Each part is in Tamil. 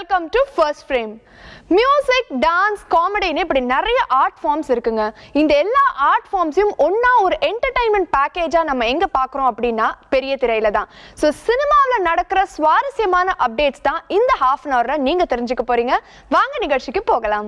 welcome to first frame music dance காமெடின்னு இப்படி நிறைய ஆர்ட் ஃபார்ம்ஸ் இருக்குங்க இந்த எல்லா ஆர்ட் ஃபார்ம்ஸையும் ஒண்ணா ஒரு என்டர்டைன்மெண்ட் பேக்கேஜாக நம்ம எங்கே பார்க்குறோம் அப்படின்னா பெரிய திரையில தான் ஸோ சினிமாவில் நடக்கிற சுவாரஸ்யமான அப்டேட்ஸ் தான் இந்த ஹாஃப் அன் ஹவரில் நீங்கள் தெரிஞ்சுக்க போறீங்க வாங்க நிகழ்ச்சிக்கு போகலாம்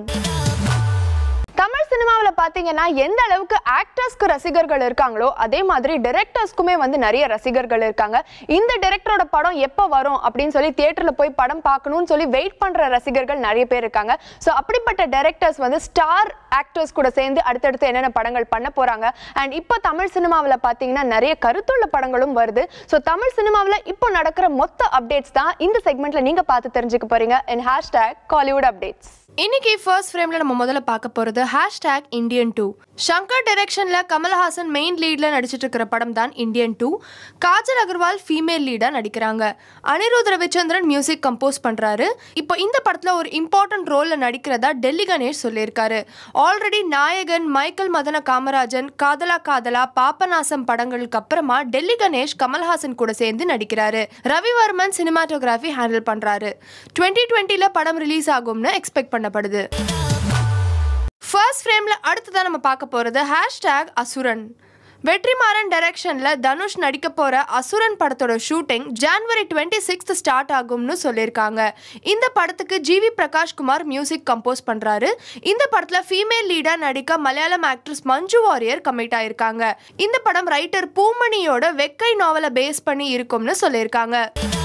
தமிழ் சினிமாவில் பார்த்தீங்கன்னா எந்த அளவுக்கு ஆக்டர்ஸ்க்கு ரசிகர்கள் இருக்காங்களோ அதே மாதிரி டைரக்டர்ஸ்க்குமே வந்து நிறைய ரசிகர்கள் இருக்காங்க இந்த டைரக்டரோட படம் எப்போ வரும் அப்படின்னு சொல்லி தியேட்டரில் போய் படம் பார்க்கணும்னு சொல்லி வெயிட் பண்ணுற ரசிகர்கள் நிறைய பேர் இருக்காங்க ஸோ அப்படிப்பட்ட டைரக்டர்ஸ் வந்து ஸ்டார் ஆக்டர்ஸ் கூட சேர்ந்து அடுத்தடுத்து என்னென்ன படங்கள் பண்ண போகிறாங்க அண்ட் இப்போ தமிழ் சினிமாவில் பார்த்தீங்கன்னா நிறைய கருத்துள்ள படங்களும் வருது ஸோ தமிழ் சினிமாவில் இப்போ நடக்கிற மொத்த அப்டேட்ஸ் தான் இந்த செக்மெண்ட்ல நீங்கள் பார்த்து தெரிஞ்சுக்க போறீங்க இன் ஹேஷ்டேக் காலிவுட் அப்டேட்ஸ் இன்னைக்கு ஃபர்ஸ்ட் ஃப்ரேம்ல நம்ம முதல்ல பார்க்க போறது ஹேஷ்டேக் இந்தியன் டூ சங்கர் டைரக்ஷன்ல கமல்ஹாசன் மெயின் லீட்ல நடிச்சிட்டு இருக்கிற படம் தான் Indian two Kajal Aggarwal female லீடா நடிக்கிறாங்க அனிருத் ரவிச்சந்திரன் மியூசிக் கம்போஸ் பண்றாரு இப்போ இந்த படத்துல ஒரு இம்பார்ட்டன்ட் ரோல்ல நடிக்கிறதா டெல்லி கணேஷ் சொல்லியிருக்காரு ஆல்ரெடி நாயகன் மைக்கேல் மதன காமராஜன் காதலா காதலா பாப்பநாசம் படங்களுக்கு அப்புறமா டெல்லி கணேஷ் கமல்ஹாசன் கூட சேர்ந்து நடிக்கிறாரு ரவிவர்மன் சினிமாட்டோகிராஃபி ஹேண்டில் பண்றாரு டுவெண்ட்டி டுவெண்ட்டில படம் ரிலீஸ் ஆகும்னு எக்ஸ்பெக்ட் பண்ணப்படுது ஃபர்ஸ்ட் ஃப்ரேமில் அடுத்ததான் நம்ம பார்க்க போகிறது ஹேஷ்டேக் அசுரன் வெற்றிமாறன் டைரக்ஷனில் தனுஷ் நடிக்க போகிற அசுரன் படத்தோட shooting January twenty sixth start ஆகும்னு சொல்லியிருக்காங்க இந்த படத்துக்கு GV Prakash Kumar music compose பண்ணுறாரு இந்த படத்தில் ஃபீமேல் லீடாக நடிக்க மலையாளம் ஆக்ட்ரஸ் மஞ்சு வாரியர் கமிட் ஆயிருக்காங்க இந்த படம் ரைட்டர் பூமணியோட வெக்கை நாவலை பேஸ் பண்ணி இருக்கும்னு சொல்லியிருக்காங்க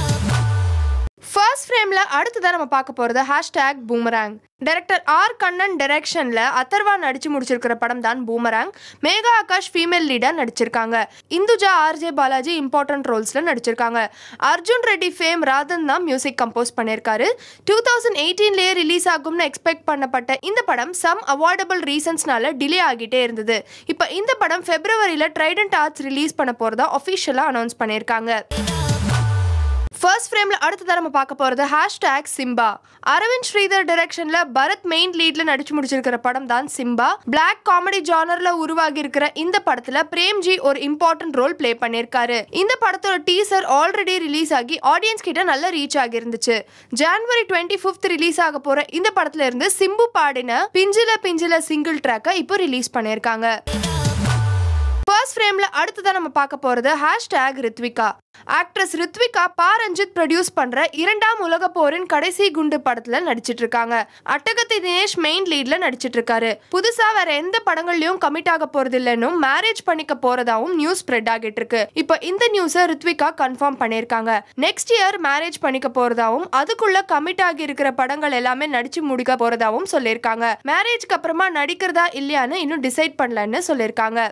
ஃபர்ஸ்ட் ஃப்ரேமில் அடுத்ததான் நம்ம பார்க்க போகிறது hashtag Boomerang director R Kannan டைரக்ஷனில் அதர்வா நடிச்சு முடிச்சிருக்கிற படம் தான் பூமராங் மேகா ஆகாஷ் ஃபீமேல் லீடாக நடிச்சிருக்காங்க இந்துஜா ஆர்ஜே பாலாஜி இம்பார்ட்டன்ட் ரோல்ஸில் நடிச்சிருக்காங்க அர்ஜுன் ரெட்டி ஃபேம் ராதன் தான் மியூசிக் கம்போஸ் பண்ணியிருக்காரு டூ தௌசண்ட் எயிட்டீன்லேயே ரிலீஸ் ஆகும்னு எக்ஸ்பெக்ட் பண்ணப்பட்ட இந்த படம் சம் அவார்டபிள் ரீசன்ஸ்னால டிலே ஆகிட்டே இருந்தது இப்போ இந்த படம் ஃபெப்ரவரியில் ட்ரைடன்ட் ஆர்ட்ஸ் ரிலீஸ் பண்ண போகிறதா அஃபிஷியலாக அனௌன்ஸ் பண்ணியிருக்காங்க ஃபர்ஸ்ட் ஃப்ரேம்ல அடுத்ததாக நம்ம பார்க்க போகிறது ஹேஷ்டேக் சிம்பா அரவிந்த் ஸ்ரீதர் டைரக்ஷன்ல பரத் மெயின் லீட்ல நடிச்சு முடிச்சிருக்கிற படம் தான் சிம்பா பிளாக் காமெடி ஜானர்ல உருவாகி இருக்கிற இந்த படத்துல பிரேம்ஜி ஒரு இம்பார்ட்டன்ட் ரோல் ப்ளே பண்ணியிருக்காரு இந்த படத்தோட டீசர் ஆல்ரெடி ரிலீஸ் ஆகி ஆடியன்ஸ் கிட்ட நல்ல ரீச் ஆகி இருந்துச்சு ஜான்வரி டுவெண்ட்டி ஃபிஃப்த் ரிலீஸ் ஆக போற இந்த படத்துல இருந்து சிம்பு பாடின பிஞ்சில பிஞ்சில சிங்கிள் ட்ராக்கை இப்போ ரிலீஸ் பண்ணியிருக்காங்க ஃபர்ஸ்ட் ஃப்ரேம்ல அடுத்ததான் நம்ம பார்க்க போறது ஹேஷ்டேக் ரித்விகா ஆக்ட்ரஸ் ரித்விகா பா ரஞ்சித் ப்ரொடியூஸ் பண்ற இரண்டாம் உலக போரின் கடைசி குண்டு படத்துல நடிச்சிட்டு இருக்காங்க அட்டகத்தி தினேஷ் மெயின் லீட்ல நடிச்சிட்டு இருக்காரு புதுசா வேற எந்த படங்கள்லயும் கமிட் ஆக போறது இல்லைன்னு மேரேஜ் பண்ணிக்க போறதாவும் நியூஸ் ஸ்ப்ரெட் ஆகிட்டு இருக்கு இப்போ இந்த நியூஸை ரித்விகா கன்ஃபார்ம் பண்ணியிருக்காங்க நெக்ஸ்ட் இயர் மேரேஜ் பண்ணிக்க போறதாவும் அதுக்குள்ள கமிட் ஆகி இருக்கிற படங்கள் எல்லாமே நடிச்சு முடிக்க போறதாவும் சொல்லியிருக்காங்க மேரேஜ்க்கு அப்புறமா நடிக்கிறதா இல்லையான்னு இன்னும் டிசைட் பண்ணலன்னு சொல்லியிருக்காங்க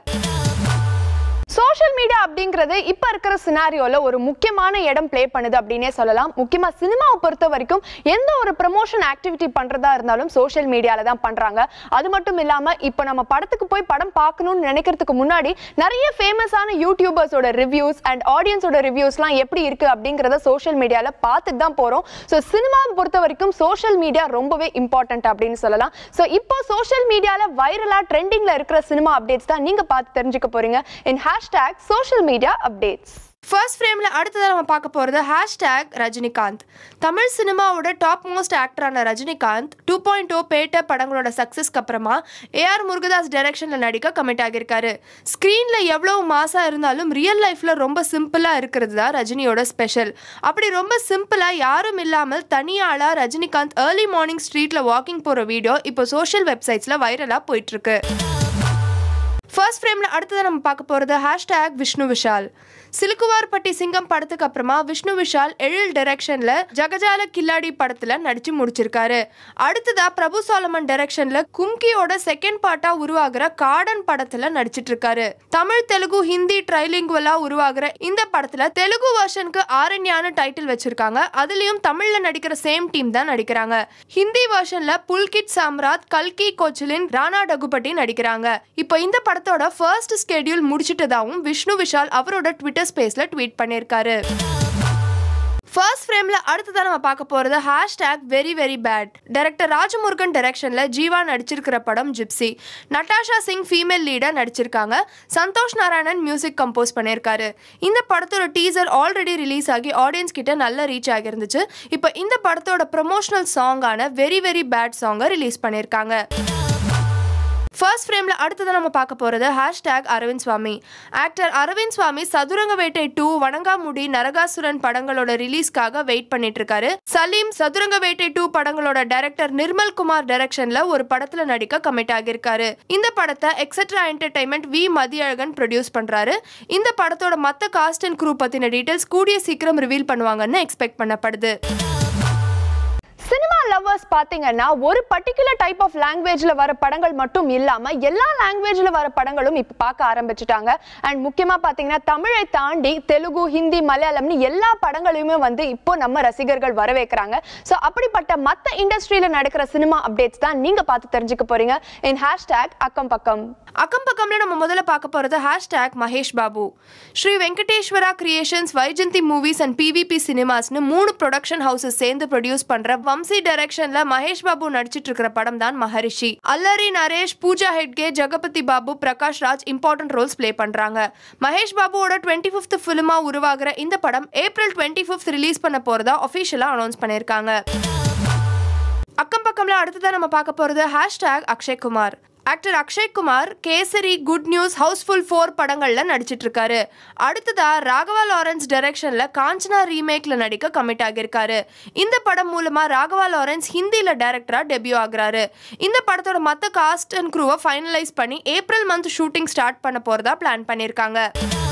சோஷியல் மீடியா அப்படிங்கிறது இப்போ இருக்கிற சினாரியோவில் ஒரு முக்கியமான இடம் ப்ளே பண்ணுது அப்படின்னே சொல்லலாம் முக்கியமாக சினிமாவை பொறுத்த வரைக்கும் எந்த ஒரு ப்ரமோஷன் ஆக்டிவிட்டி பண்ணுறதா இருந்தாலும் சோஷியல் மீடியாவில் தான் பண்ணுறாங்க அது மட்டும் இல்லாமல் இப்போ நம்ம படத்துக்கு போய் படம் பார்க்கணும்னு நினைக்கிறதுக்கு முன்னாடி நிறைய ஃபேமஸான யூடியூபர்ஸோட ரிவ்யூஸ் அண்ட் ஆடியன்ஸோட ரிவ்யூஸ்லாம் எப்படி இருக்குது அப்படிங்கிறத சோஷியல் மீடியாவில் பார்த்துட்டு தான் போகிறோம் ஸோ சினிமாவை பொறுத்த வரைக்கும் சோஷியல் மீடியா ரொம்பவே இம்பார்ட்டன்ட் அப்படின்னு சொல்லலாம் ஸோ இப்போ சோஷியல் மீடியாவில் வைரலாக ட்ரெண்டிங்கில் இருக்கிற சினிமா அப்டேட்ஸ் தான் நீங்கள் பார்த்து தெரிஞ்சுக்க போகிறீங்க in hashtag social media updates first ஃப்ரேமில் அடுத்ததாக நம்ம பார்க்க போகிறது ஹேஷ்டேக் ரஜினிகாந்த் தமிழ் சினிமாவோட டாப் மோஸ்ட் ஆக்டரான Rajinikanth two point o Petta படங்களோட சக்ஸஸ்க்கு அப்புறமா ஏஆர் முருகதாஸ் டைரக்ஷனில் நடிக்க கமிட் ஆகியிருக்காரு ஸ்க்ரீனில் எவ்வளோ மாசாக இருந்தாலும் ரியல் லைஃப்பில் ரொம்ப சிம்பிளாக இருக்கிறது தான் ரஜினியோட ஸ்பெஷல் அப்படி ரொம்ப சிம்பிளாக யாரும் இல்லாமல் தனியாளாக ரஜினிகாந்த் ஏர்லி மார்னிங் ஸ்ட்ரீட்டில் வாக்கிங் போகிற வீடியோ இப்போ சோஷியல் வெப்சைட்ஸில் வைரலாக போயிட்டுருக்கு ஃபர்ஸ்ட் ஃப்ரேமில் அடுத்தது நம்ம பார்க்க போகிறது ஹேஷ்டேக் விஷ்ணு விஷால் சிலுக்குவார்பட்டி சிங்கம் படத்துக்கு அப்புறமா விஷ்ணு விஷால் எழில் டைரக்ஷனில் ஜகஜால கில்லாடி படத்தில் நடிச்சு முடிச்சிருக்காரு அடுத்ததா பிரபு சாலமன் டைரக்ஷனில் கும்கியோட செகண்ட் பார்ட்டாக உருவாகிற காடன் படத்தில் நடிச்சிட்டு இருக்காரு தமிழ் தெலுங்கு ஹிந்தி ட்ரைலிங்குவலா உருவாகிற இந்த படத்தில் தெலுங்கு வெர்ஷனுக்கு ஆரண்யான்னு டைட்டில் வச்சிருக்காங்க அதுலேயும் தமிழில் நடிக்கிற சேம் டீம் தான் நடிக்கிறாங்க ஹிந்தி வெர்ஷனில் புல்கிட் சாம்ராத் கல்கி கோச்சலின் ராணா டகுபட்டி நடிக்கிறாங்க இப்போ இந்த படத்தோட ஃபர்ஸ்ட் ஸ்கெடியூல் முடிச்சிட்டதாகவும் விஷ்ணு விஷால் அவரோட ட்விட்டர் ஸ்பேஸ்ல ட்வீட் பண்ணியிருக்காரு ஃபர்ஸ்ட் ஃப்ரேம்ல அடுத்ததான் நம்ம பார்க்க போறது hashtag very very bad director Rajamurugan டைரக்ஷன்ல ஜீவா நடிச்சிருக்கிற படம் ஜிப்சி நட்டாஷா சிங் ஃபீமேல் லீடா நடிச்சிருக்காங்க சந்தோஷ் நாராயணன் மியூசிக் கம்போஸ் பண்ணியிருக்காரு இந்த படத்தோட டீசர் ஆல்ரெடி ரிலீஸ் ஆகி ஆடியன்ஸ் கிட்ட நல்ல ரீச் ஆகிருந்துச்சு இப்போ இந்த படத்தோட ப்ரொமோஷனல் சாங்கான வெரி வெரி பேட் சாங்கை ரிலீஸ் பண்ணியிருக்காங்க ஃபர்ஸ்ட் ஃப்ரேம்ல அடுத்தது நம்ம பார்க்க போறது hashtag Arvind Swami actor Arvind Swami Sathuranga Vettai two Vanangamudi Narakasuran படங்களோட ரிலீஸ்க்காக வெயிட் பண்ணிட்டு இருக்காரு சலீம் சதுரங்க வேட்டை டூ படங்களோட டைரக்டர் நிர்மல் குமார் டைரக்ஷன்ல ஒரு படத்துல நடிக்க கமிட் ஆகியிருக்காரு இந்த படத்தை etcetera entertainment V Mathiyazhagan produce பண்றாரு இந்த படத்தோட மத்த காஸ்ட் அண்ட் குரூ பத்தின டீடைல்ஸ் கூடிய சீக்கிரம் ரிவீல் பண்ணுவாங்கன்னு எக்ஸ்பெக்ட் பண்ணப்படுது சினிமா லவ்வர்ஸ் பாத்தீங்கன்னா ஒரு பர்டிகுலர் டைப் ஆஃப் லாங்குவேஜ்ல வர படங்கள் மட்டும் இல்லாம எல்லா லாங்குவேஜ்ல வர படங்களும் இப்ப பார்க்க ஆரம்பிச்சுட்டாங்க அண்ட் முக்கியமா பாத்தீங்கன்னா தமிழை தாண்டி தெலுங்கு ஹிந்தி மலையாளம்னு எல்லா படங்களையுமே வந்து இப்போ நம்ம ரசிகர்கள் வரவேற்கிறாங்க ஸோ அப்படிப்பட்ட மத்த இண்டஸ்ட்ரியில நடக்கிற சினிமா அப்டேட்ஸ் தான் நீங்க பார்த்து தெரிஞ்சுக்க போறீங்க இன் ஹேஷ்டேக் அக்கம் பக்கம் அக்கம் பக்கம்ல நம்ம முதல்ல பார்க்க போறது hashtag Mahesh Babu Sri Venkateswara creations Vyjayanthi movies and PVP சினிமாஸ்னு மூணு ப்ரொடக்ஷன் ஹவுசஸ் சேர்ந்து ப்ரொடியூஸ் பண்ற வம்சி டைரக்ஷன்ல மகேஷ் பாபு நடிச்சிட்டு இருக்கிற படம் தான் மகரிஷி அல்லரி நரேஷ் பூஜா ஹெட்கே Jagapathi Babu Prakash Raj important roles play பண்றாங்க மகேஷ் பாபுவோட டுவெண்ட்டி ஃபிஃப்த் ஃபிலிமா உருவாகிற இந்த படம் ஏப்ரல் டுவெண்ட்டி ஃபிஃப்த் ரிலீஸ் பண்ண போறதா அஃபிஷியலா அனௌன்ஸ் பண்ணியிருக்காங்க அக்கம் பக்கம்ல அடுத்ததான் நம்ம பார்க்க போறது hashtag Akshay Kumar actor Akshay Kumar Kesari good news Housefull four படங்கள்ல நடிச்சிட்டு இருக்காரு அடுத்ததா ராகவா லாரன்ஸ் டைரக்ஷன்ல காஞ்சனா ரீமேக்ல நடிக்க கமிட் ஆகியிருக்காரு இந்த படம் மூலமா ராகவா லாரன்ஸ் ஹிந்தில டைரக்டரா டெபியூ ஆகுறாரு இந்த படத்தோட மத்த காஸ்ட் அண்ட் க்ரூவை ஃபைனலைஸ் பண்ணி ஏப்ரல் மந்த் ஷூட்டிங் ஸ்டார்ட் பண்ண போறதா பிளான் பண்ணியிருக்காங்க